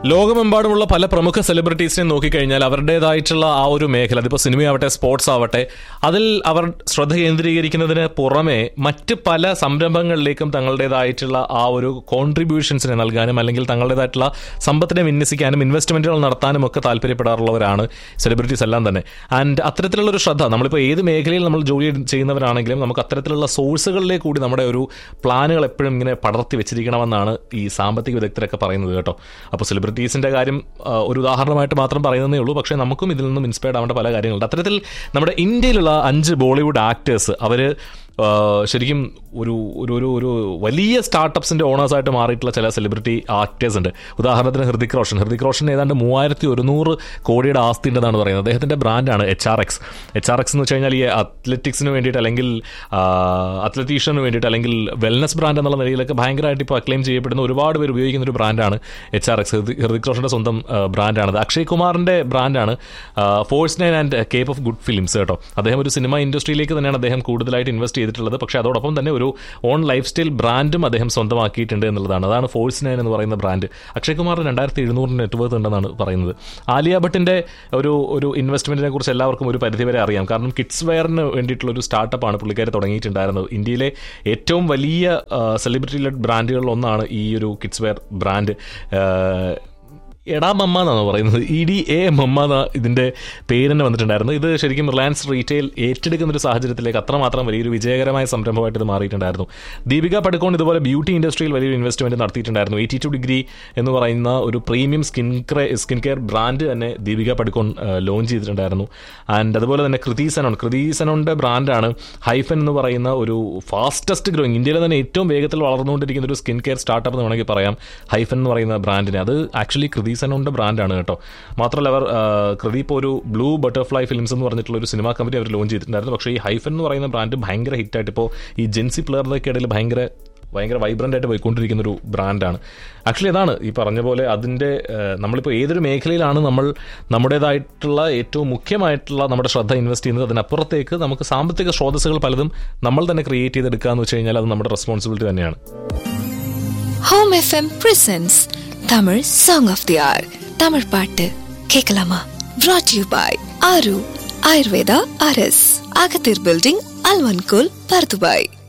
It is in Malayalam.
ലോകമെമ്പാടുമുള്ള പല പ്രമുഖ സെലിബ്രിറ്റീസിനെ നോക്കിക്കഴിഞ്ഞാൽ അവരുടേതായിട്ടുള്ള ആ ഒരു മേഖല അതിപ്പോൾ സിനിമയാവട്ടെ സ്പോർട്സ് ആവട്ടെ അതിൽ അവർ ശ്രദ്ധ കേന്ദ്രീകരിക്കുന്നതിന് പുറമെ മറ്റ് പല സംരംഭങ്ങളിലേക്കും തങ്ങളുടേതായിട്ടുള്ള ആ ഒരു കോൺട്രിബ്യൂഷൻസിനെ നൽകാനും അല്ലെങ്കിൽ തങ്ങളുടേതായിട്ടുള്ള സമ്പത്തിനെ വിന്യസിക്കാനും ഇൻവെസ്റ്റ്മെന്റുകൾ നടത്താനും ഒക്കെ താല്പര്യപ്പെടാറുള്ളവരാണ് സെലിബ്രിറ്റീസ് എല്ലാം തന്നെ ആൻഡ് അത്തരത്തിലുള്ള ഒരു ശ്രദ്ധ നമ്മളിപ്പോൾ ഏത് മേഖലയിൽ നമ്മൾ ജോലി ചെയ്യുന്നവരാണെങ്കിലും നമുക്ക് അത്തരത്തിലുള്ള സോഴ്സുകളിലേക്ക് കൂടി നമ്മുടെ ഒരു പ്ലാനുകൾ എപ്പോഴും ഇങ്ങനെ പടർത്തി വെച്ചിരിക്കണമെന്നാണ് ഈ സാമ്പത്തിക വിദഗ്ധരൊക്കെ പറയുന്നത് കേട്ടോ അപ്പോൾ സെലിബ്രിറ്റീസിന്റെ കാര്യം ആ, ഒരു ഉദാഹരണമായിട്ട് മാത്രം പറയുന്നതേ ഉള്ളൂ പക്ഷേ നമുക്കും ഇതിൽ നിന്നും ഇൻസ്പയർഡ് ആവേണ്ട പല കാര്യങ്ങളുണ്ട് അത്തരത്തിൽ നമ്മുടെ ഇന്ത്യയിലുള്ള അഞ്ച് ബോളിവുഡ് ആക്ടേഴ്സ് അവർ ശരിക്കും ഒരു ഒരു ഒരു ഒരു വലിയ സ്റ്റാർട്ടപ്സിന്റെ ഓണേഴ്സായിട്ട് മാറിയിട്ടുള്ള ചില സെലിബ്രിറ്റി ആക്ടേഴ്സ് ഉണ്ട് ഉദാഹരണത്തിന് ഹൃതിക് റോഷൻ ഹൃതിക് റോഷൻ ഏതാണ്ട് മൂവായിരത്തി ഒരുന്നൂറ് കോടിയുടെ ആസ്തി ഉണ്ടെന്നാണ് പറയുന്നത് അദ്ദേഹത്തിന്റെ ബ്രാൻഡാണ് H R X H R X എന്ന് വെച്ച് കഴിഞ്ഞാൽ ഈ അത്ലറ്റിക്സിന് വേണ്ടിയിട്ട് അല്ലെങ്കിൽ അത്ലറ്റീഷ്യന് വേണ്ടിയിട്ട് അല്ലെങ്കിൽ വെൽനസ് ബ്രാൻഡ് എന്നുള്ള നിലയിലൊക്കെ ഭയങ്കരമായിട്ട് ഇപ്പോൾ അക്ലെയിം ചെയ്യപ്പെടുന്ന ഒരുപാട് പേര് ഉപയോഗിക്കുന്ന ഒരു ബ്രാൻഡാണ് എച്ച് ആർ എക്സ് ഹൃതിക് റോഷന്റെ സ്വന്തം ബ്രാൻഡാണത് അക്ഷയ് കുമാറിന്റെ ബ്രാൻഡാണ് Force nine and Cape of Good Films കേട്ടോ അദ്ദേഹം ഒരു സിനിമ ഇൻഡസ്ട്രിയിലേക്ക് തന്നെയാണ് അദ്ദേഹം കൂടുതലായിട്ട് ഇൻവെസ്റ്റ് ചെയ്തിട്ടുള്ളത് പക്ഷേ അതോടൊപ്പം തന്നെ ഒരു ഓൺ ലൈഫ് സ്റ്റൈൽ ബ്രാൻഡും അദ്ദേഹം സ്വന്തമാക്കിയിട്ടുണ്ട് എന്നുള്ളതാണ് അതാണ് ഫോഴ്സ് നയൻ എന്ന് പറയുന്ന ബ്രാൻഡ് അക്ഷയ് കുമാറിന് രണ്ടായിരത്തി എഴുന്നൂറ് നെറ്റ്വർത്ത് ഉണ്ടെന്നാണ് പറയുന്നത് ആലിയ ഭട്ടിന്റെ ഒരു ഒരു ഇൻവെസ്റ്റ്മെന്റിനെ കുറിച്ച് എല്ലാവർക്കും ഒരു പരിധിവരെ അറിയാം കാരണം കിഡ്സ് വെയറിന് വേണ്ടിയിട്ടുള്ള ഒരു സ്റ്റാർട്ടപ്പാണ് പുള്ളിക്കാരി തുടങ്ങിയിട്ടുണ്ടായിരുന്നത് ഇന്ത്യയിലെ ഏറ്റവും വലിയ സെലിബ്രിറ്റി ലെഡ് ബ്രാൻഡുകളിൽ ഒന്നാണ് ഈ ഒരു കിഡ്സ് വെയർ ബ്രാൻഡ് എടാ മമ്മ എന്നാണ് പറയുന്നത് ഇ ഡി എ മമ്മ എന്ന ഇതിന്റെ പേര് തന്നെ വന്നിട്ടുണ്ടായിരുന്നു ഇത് ശരിക്കും റിലയൻസ് റീറ്റെയിൽ ഏറ്റെടുക്കുന്ന ഒരു സാഹചര്യത്തിലേക്ക് അത്രമാത്രം വലിയൊരു വിജയകരമായ സംരംഭമായിട്ട് ഇത് മാറിയിട്ടുണ്ടായിരുന്നു ദീപിക പടുക്കോൺ ഇതുപോലെ ബ്യൂട്ടി ഇൻഡസ്ട്രിയിൽ വലിയൊരു ഇൻവെസ്റ്റ്മെന്റ് നടത്തിയിട്ടുണ്ടായിരുന്നു എയ്റ്റി ടു ഡിഗ്രി എന്ന് പറയുന്ന ഒരു premium skin skin care brand തന്നെ ദീപിക പടുക്കോൺ ലോഞ്ച് ചെയ്തിട്ടുണ്ടായിരുന്നു ആൻഡ് അതുപോലെ തന്നെ കൃതി സനോൺ കൃതി സനോണിന്റെ ബ്രാൻഡാണ് ഹൈഫൻ എന്ന് പറയുന്ന ഒരു ഫാസ്റ്റസ്റ്റ് ഗ്രോയിങ് ഇന്ത്യയിലെ തന്നെ ഏറ്റവും വേഗത്തിൽ വളർന്നുകൊണ്ടിരിക്കുന്ന ഒരു സ്കിൻ കെയർ സ്റ്റാർട്ടപ്പ് എന്ന് വേണമെങ്കിൽ പറയാം ഹൈഫൻ എന്ന് പറയുന്ന ബ്രാൻഡിനെ അത് ആക്ച്വലി കൃതി സനോണിന്റെ ബ്രാൻഡാണ് കേട്ടോ മാത്രമല്ല അവർ ആ, കൃതി ഇപ്പോൾ ഒരു ബ്ലൂ ബട്ടർഫ്ലൈ ഫിലിംസ് എന്ന് പറഞ്ഞിട്ടുള്ള ഒരു സിനിമാ കമ്പനി അവർ ലോഞ്ച് ചെയ്തിട്ടുണ്ടായിരുന്നു പക്ഷേ ഈ ഹൈഫൻ എന്ന് പറയുന്ന ബ്രാൻഡ് ഭയങ്കര ഹിറ്റായിട്ട് ഇപ്പോൾ ഈ ജെൻസി പ്ലെയറുടെയൊക്കെ ഇടയിൽ ഭയങ്കര ഭയങ്കര വൈബ്രൻ്റ് ആയിട്ട് പോയിക്കൊണ്ടിരിക്കുന്ന ഒരു ബ്രാൻഡാണ് ആക്ച്വലി അതാണ് ഈ പറഞ്ഞ പോലെ അതിൻ്റെ ഏഹ്, നമ്മളിപ്പോൾ ഏതൊരു മേഖലയിലാണ് നമ്മൾ നമ്മുടേതായിട്ടുള്ള ഏറ്റവും മുഖ്യമായിട്ടുള്ള നമ്മുടെ ശ്രദ്ധ ഇൻവെസ്റ്റ് ചെയ്യുന്നത് അതിനപ്പുറത്തേക്ക് നമുക്ക് സാമ്പത്തിക സ്രോതസ്സുകൾ പലതും നമ്മൾ തന്നെ ക്രിയേറ്റ് ചെയ്തെടുക്കുക എന്ന് വെച്ച് കഴിഞ്ഞാൽ അത് നമ്മുടെ റെസ്പോൺസിബിലിറ്റി തന്നെയാണ് home F M presents Tamil song of the hour Tamil பாட்டு கேட்கலாமா brought யூ பாய் ஆரு ஆயுர்வேதா அரஸ் அகத்தீர் பில்டிங் அல்வன்கோல் பர்துபாய்